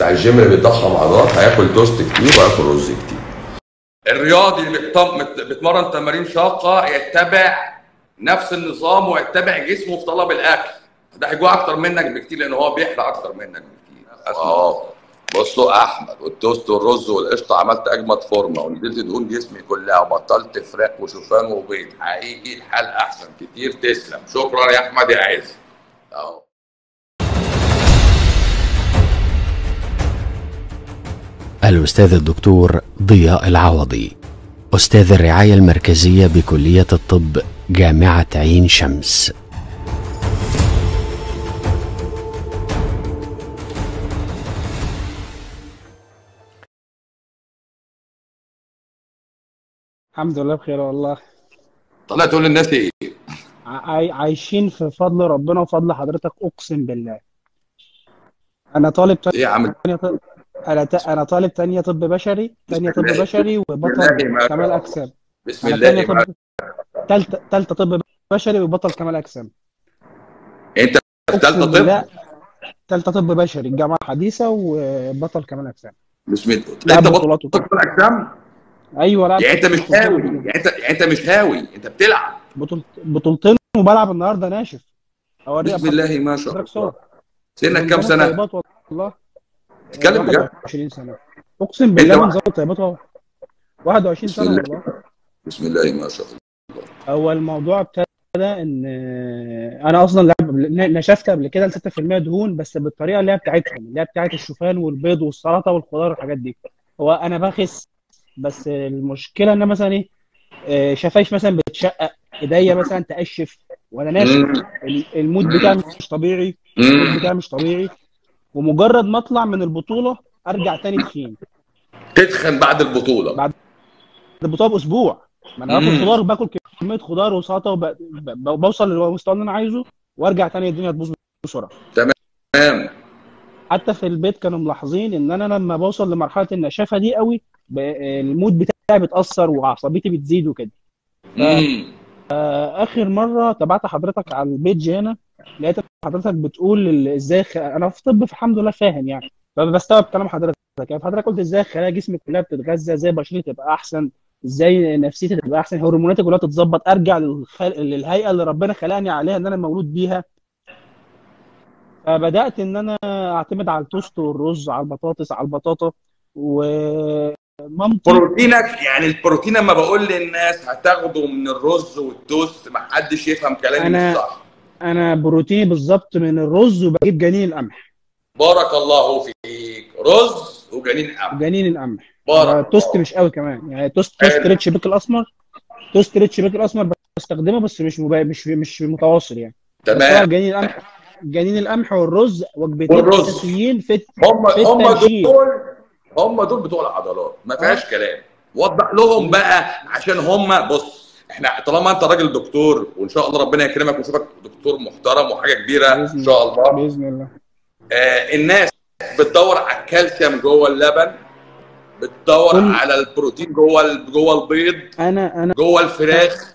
بتاع الجيم اللي بيضخم عضلات هياكل توست كتير وهياكل رز كتير الرياضي اللي بيتم- مت- بيتمرن تمارين شاقه يتبع نفس النظام ويتبع جسمه في طلب الاكل ده هيجوع اكتر منك بكتير لان هو بيحرق اكتر منك بكتير اه بصوا يا احمد والتوست والرز والقشطه عملت اجمد فورمه ونزلت دهون جسمي كلها وبطلت فراخ وشوفان وبيض حقيقي الحال احسن كتير تسلم شكرا يا احمد يا عز اهو الأستاذ الدكتور ضياء العوضي أستاذ الرعاية المركزية بكلية الطب جامعة عين شمس الحمد لله بخير والله طلع تقول للناس ايه عاي- عايشين في فضل ربنا وفضل حضرتك اقسم بالله انا طالب ايه يا عم تانية طب انا ت... انا طالب تانية طب بشري تانية طب الله. بشري الله وبطل ما كمال شاء اجسام بسم انا الله تانية ما طب تالتة تالتة طب بشري وبطل كمال اجسام انت في اقسم ثالثه طب بالله تالتة طب بشري الجامعة الحديثة وبطل كمال اجسام بسم الله لا انت بطولات بطل وكده اجسام ايوه لا يعني انت مش هاوي يعني انت يعني انت مش هاوي انت بتلعب بطولت بطولتين وبلعب النهارده ناشف اوريك بسم الله ما شاء حضرتك الله صور سنك كام سنه؟ طيبات والله تتكلم بجد 21 سنه اقسم بالله انت من ظابط طيبات اهو 21 بسم سنه الله. والله بسم الله ما شاء الله هو الموضوع ابتدى ان انا اصلا لعب- نشفت قبل كده ل 6% دهون بس بالطريقه اللي هي بتاعتهم اللي هي بتاعت الشوفان والبيض والسلطه والخضار والحاجات دي هو انا بخس بس المشكله ان أنا مثلا ايه آه، شفايف مثلا بتشقق ايديا مثلا تقشف وانا ناشف مم. ال- المود بتاعي مش طبيعي المود مم. بتاعي مش طبيعي ومجرد ما اطلع من البطوله ارجع تاني تخين تتخن بعد البطوله بعد البطوله باسبوع ما انا باكل مم. خضار باكل كميه خضار وسلطه وب... ب... بوصل للمستوى اللي انا عايزه وارجع تاني الدنيا تبوظ بسرعه تمام حتى في البيت كانوا ملاحظين ان انا لما بوصل لمرحله النشافه دي قوي ب... المود بتاعي بيتاثر وعصبيتي بتزيد وكده مم. اخر مره تابعت حضرتك على البيج هنا لقيت حضرتك بتقول ال- ازاي خ... انا في طب فالحمد لله فاهم يعني فبستوعب كلام حضرتك يعني حضرتك قلت ازاي خلايا جسمي كلها بتتغذى ازاي بشرتي تبقى احسن ازاي نفسيتي تبقى احسن هرموناتي كلها تتظبط ارجع للخل... للهيئه اللي ربنا خلقني عليها ان انا مولود بيها فبدات ان انا اعتمد على التوست والرز على البطاطس على البطاطا ومامتي بروتينك يعني البروتين لما بقول للناس هتاخده من الرز والتوست ما حدش يفهم كلامي أنا- مش صح انا بروتيني بالظبط من الرز وبجيب جنين القمح بارك الله فيك رز وجنين قمح جنين القمح بارك توست الله. مش قوي كمان يعني توست توست حلو. ريتش بيك الاسمر توست ريتش بيك الاسمر بستخدمه بس مش مبا... مش مش متواصل يعني بس هو تمام جنين القمح جنين القمح والرز وجبتين والرز. اساسيين في هم في هم التنشيف. دول هم دول بتوع العضلات ما فيهاش كلام وضح لهم بقى عشان هم بص احنا طالما انت راجل دكتور وان شاء الله ربنا يكرمك ونشوفك دكتور محترم وحاجه كبيره بإذن ان شاء الله باذن الله آه الناس بتدور على الكالسيوم جوه اللبن بتدور كل- على البروتين جوه ال- جوه البيض انا انا جوه الفراخ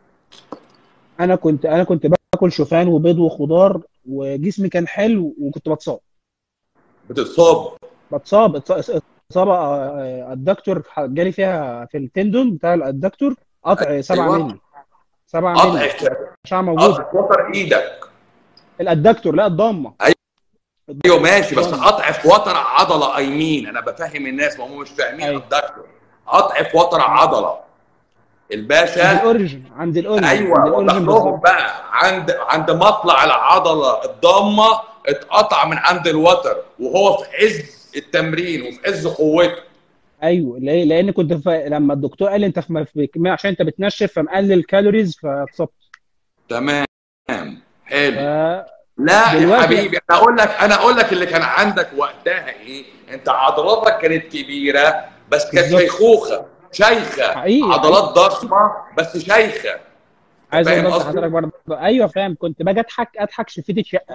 انا كنت انا كنت باكل شوفان وبيض وخضار وجسمي كان حلو وكنت بتصاب بتتصاب بتصاب اتص- اصابه آه، الدكتور جالي فيها في التندون بتاع الدكتور قطع 7 أيوة. مللي 7 قطع مللي اشعه موجوده قطع وتر ايدك الادكتور لا الضمه ايوه ماشي بس الضمة. قطع في وتر عضله ايمين انا بفهم الناس ما هم مش فاهمين أيوة. الدكتور قطع في وتر عضله عند الباشا الاوريجن عند الاوريجن عند ايوه وضح الاوريجن لهم بالظبط بقى عند عند مطلع العضله الضامه اتقطع من عند الوتر وهو في عز التمرين وفي عز قوته ايوه ليه؟ لان كنت ف... لما الدكتور قال لي انت في في كميه عشان انت بتنشف فمقلل كالوريز فاتصبت تمام حلو ف... لا يا دلوقتي- حبيبي انا اقول لك انا اقول لك اللي كان عندك وقتها ايه انت عضلاتك كانت كبيره بس كانت بالظبط. شيخوخه شيخه حقيقي. عضلات ضخمه بس شيخه عايز فاهم اقول بس قصدي؟ لحضرتك برضه ايوه فاهم كنت باجي اضحك اضحك شفتي تشقق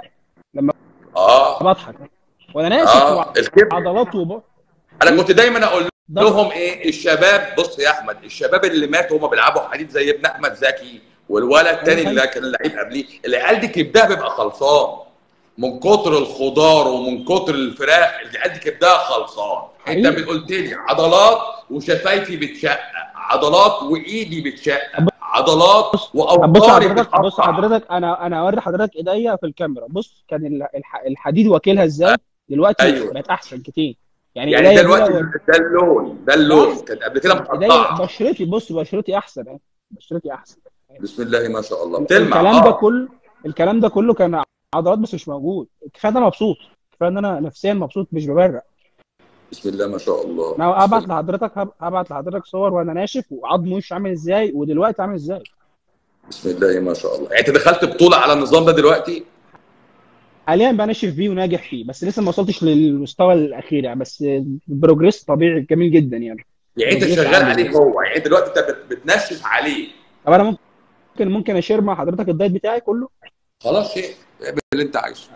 اه بضحك وانا ناشف اه الكبر وعضلات وب... انا كنت دايما اقول ضغط. لهم ايه الشباب بص يا احمد الشباب اللي ماتوا هم بيلعبوا حديد زي ابن احمد زكي والولد التاني أيوة. اللي كان لعيب قبليه العيال دي كبدها بيبقى خلصان من كتر الخضار ومن كتر الفراخ العيال دي كبدها خلصان انت حقيقي. قلت لي عضلات وشفايفي بتشقق عضلات وايدي بتشقق عضلات طب بص واوتاري حضرتك بص بتقطع حضرتك انا انا اوري حضرتك ايديا في الكاميرا بص كان ال- الح- الحديد واكلها ازاي دلوقتي ايوه بقت احسن كتير يعني يعني ده ايديا دلوقتي كده ده اللون ده اللون احسن كانت قبل كده ايديا مقطعه بشرتي بص بشرتي احسن اهي بشرتي احسن بسم الله ما شاء الله ال- بتلمع الكلام ده اه كله الكلام ده كله كان عضلات بس مش موجود كفايه ان انا مبسوط كفايه ان انا نفسيا مبسوط مش ببرق بسم الله ما شاء الله انا بسم هبعت الله لحضرتك هب- هبعت لحضرتك صور وانا ناشف وعظم وشي عامل ازاي ودلوقتي عامل ازاي بسم الله ما شاء الله يعني انت دخلت بطوله على النظام ده دلوقتي حاليا بقى ناشف فيه وناجح فيه بس لسه ما وصلتش للمستوى الاخير يعني بس بروجريس طبيعي جميل جدا يعني يعني انت بروجريس شغال عالي عليه جدا هو يعني انت دلوقتي انت بت- بتنشف عليه طب انا ممكن ممكن اشير مع حضرتك الدايت بتاعي كله خلاص شيء اعمل اللي انت عايزه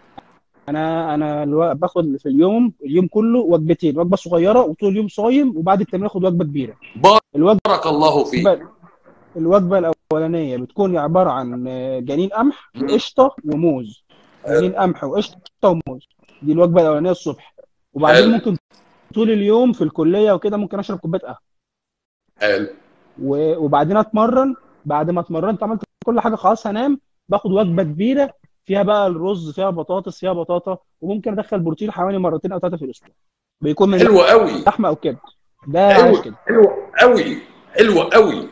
انا انا الو... باخد في اليوم اليوم كله وجبتين وجبه صغيره وطول اليوم صايم وبعد التمرين اخد وجبه كبيره الوجبه بارك الله فيك الوجبه الاولانيه بتكون عباره عن جنين قمح مم. وقشطه وموز حلو جنين قمح وقشطه وموز دي الوجبه الاولانيه الصبح وبعدين حلو ممكن طول اليوم في الكليه وكده ممكن اشرب كوبايه قهوه حلو و- وبعدين اتمرن بعد ما اتمرنت عملت كل حاجه خلاص هنام باخد وجبه كبيره فيها بقى الرز فيها بطاطس فيها بطاطا وممكن ادخل بروتين حوالي مرتين او ثلاثه في الاسبوع بيكون من حلو قوي لحمه او كبد ده عايش حلو كده حلو قوي حلو قوي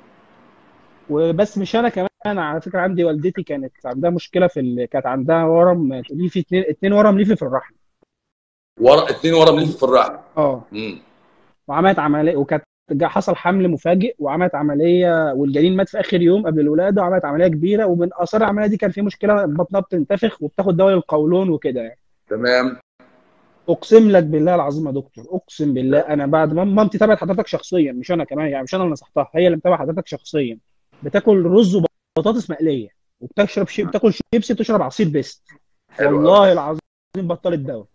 وبس مش انا كمان على فكره عندي والدتي كانت عندها مشكله في ال... كانت عندها ورم ليفي اتنين اتنين ورم ليفي في الرحم ورا اتنين ورا مليف في الرحم اه امم وعملت عمليه وكانت جا- حصل حمل مفاجئ وعملت عمليه والجنين مات في اخر يوم قبل الولاده وعملت عمليه كبيره ومن اثار العمليه دي كان في مشكله بطنها بتنتفخ وبتاخد دواء للقولون وكده يعني تمام اقسم لك بالله العظيم يا دكتور اقسم بالله انا بعد ما مامتي تابعت حضرتك شخصيا مش انا كمان يعني مش انا اللي نصحتها هي اللي متابعه حضرتك شخصيا بتاكل رز وبطاطس مقليه وبتشرب شي... بتاكل شيبسي بتشرب عصير بيست حلو قوي والله العظيم بطلت دواء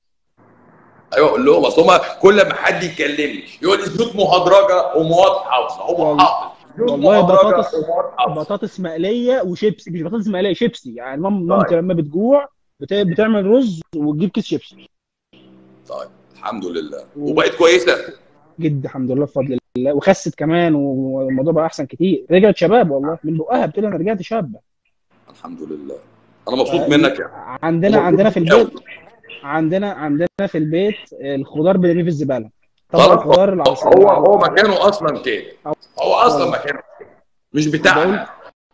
ايوه اقول لهم اصل هم كل ما حد يكلمني يقول لي زيوت مهدرجه ومواد حافظه هو والله حافظ زيوت والله مهدرجه بطاطس ومواد حافظه بطاطس مقليه وشيبسي مش بطاطس مقليه شيبسي يعني مام مامتي طيب لما بتجوع بت... بتعمل رز وتجيب كيس شيبسي طيب الحمد لله و- وبقت كويسه جد الحمد لله بفضل الله وخست كمان والموضوع بقى احسن كتير رجعت شباب والله من بقها بتقول انا رجعت شابه الحمد لله انا مبسوط منك يا عندنا مبسوط عندنا في منك قوي البيت عندنا عندنا في البيت الخضار بنرميه في الزباله طبعا خلاص الخضار العصير هو هو مكانه اصلا كده هو اصلا والله مكانه كده مش بقول بتاعنا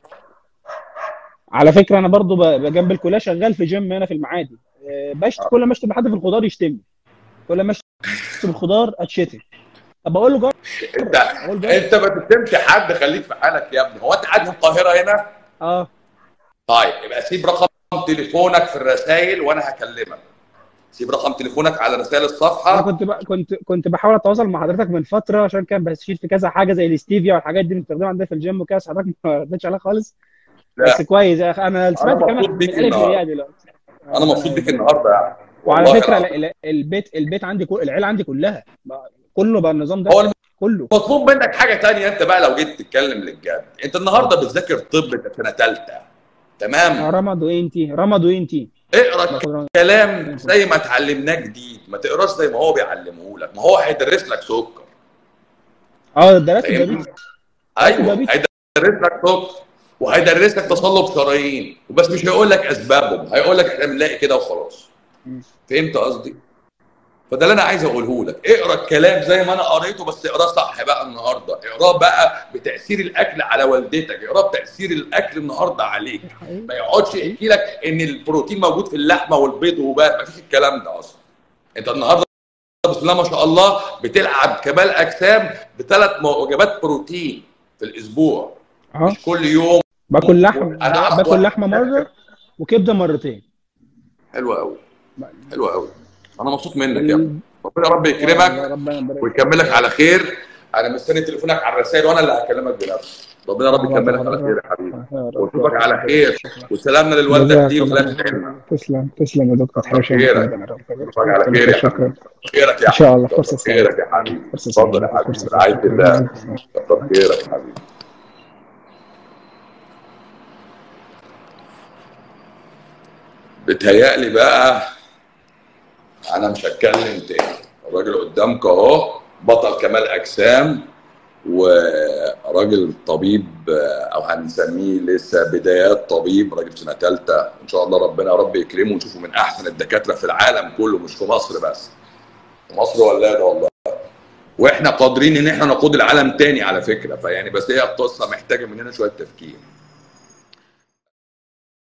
على فكره انا برضو ب- ب- جنب الكليه شغال في جيم هنا في المعادي آه، بشت كل ما اشتم حد في الخضار يشتمني كل ما اشتم الخضار اتشتم طب اقول له جرب انت اقول جرب انت ما تتهمش حد خليك في حالك يا ابني هو انت قاعد في القاهره هنا اه طيب يبقى سيب رقم تليفونك في الرسائل وانا هكلمك سيب رقم تليفونك على رسائل انا الصفحه كنت ب... كنت كنت بحاول اتواصل مع حضرتك من فتره عشان كان بشيل في كذا حاجه زي الاستيفيا والحاجات دي بنستخدمها عندنا في الجيم وكده بس حضرتك ما ردتش عليها خالص لا بس كويس يا اخي انا انا سمعت كلامك مبسوط من بيك الف للياء النهارده دلوقتي انا مبسوط بيك النهارده يعني وعلى والله فكره العظيم ال- ال- البيت البيت عندي كل العيله عندي كلها بقى- كله بقى النظام ده هو كله المطلوب منك حاجه تانية انت بقى لو جيت تتكلم للجد انت النهارده بتذاكر طب انت في سنه ثالثه آه، تمام رمض وانتي رمض وانتي اقرا باخد رمض كلام زي ما اتعلمناه جديد ما تقراش زي ما هو بيعلمه لك ما هو هيدرس لك سكر اه درست فاهمني دايابيتس درست ايوه دايابيتس هيدرس لك سكر وهيدرس لك تصلب شرايين وبس مش هيقول لك اسبابهم هيقول لك احنا بنلاقي كده وخلاص مم. فهمت قصدي فده اللي انا عايز اقوله لك اقرا الكلام زي ما انا قريته بس اقراه صح بقى النهارده اقراه بقى بتاثير الاكل على والدتك اقراه بتاثير الاكل النهارده عليك حقيقي ما يقعدش يحكي لك ان البروتين موجود في اللحمه والبيض وبس ما فيش الكلام ده اصلا انت النهارده بسم الله ما شاء الله بتلعب كمال اجسام بثلاث وجبات بروتين في الاسبوع اه مش كل يوم باكل لحمه انا اعرف باكل واحد لحمه مره وكبده مرتين حلو قوي حلو قوي انا مبسوط منك يا ابني ال... ربنا يا رب والله يكرمك ربنا يبارك ويكملك على خير انا مستني تليفونك على الرسائل وانا اللي هكلمك بنفسي ربنا يا رب الله يكملك على خير حضرتك يا حبيبي يا رب يا واشوفك على رب خير شكرا وسلامنا للوالده جزاك كتير الله وخليها خير تسلم تسلم تسلم يا دكتور كتر تحرمش منك خيرك ابدا يا رب اشوفك على كل خير خير يا حبيبي شكرا خيرك يا ان شاء حبيبي الله فرصه كتر سعيده خيرك يا حبيبي فرصه سعيده اتفضل يا فرصه حبيبي سعيده رعايه شكرا الله ألف كتر خيرك يا حبيبي بتهيألي بقى انا مش هتكلم تاني الراجل قدامك اهو بطل كمال اجسام وراجل طبيب او هنسميه لسه بدايات طبيب راجل سنه ثالثه ان شاء الله ربنا يا رب يكرمه ونشوفه من احسن الدكاتره في العالم كله مش في مصر بس في مصر ولاده والله واحنا قادرين ان احنا نقود العالم تاني على فكره فيعني بس هي القصه محتاجه مننا شويه تفكير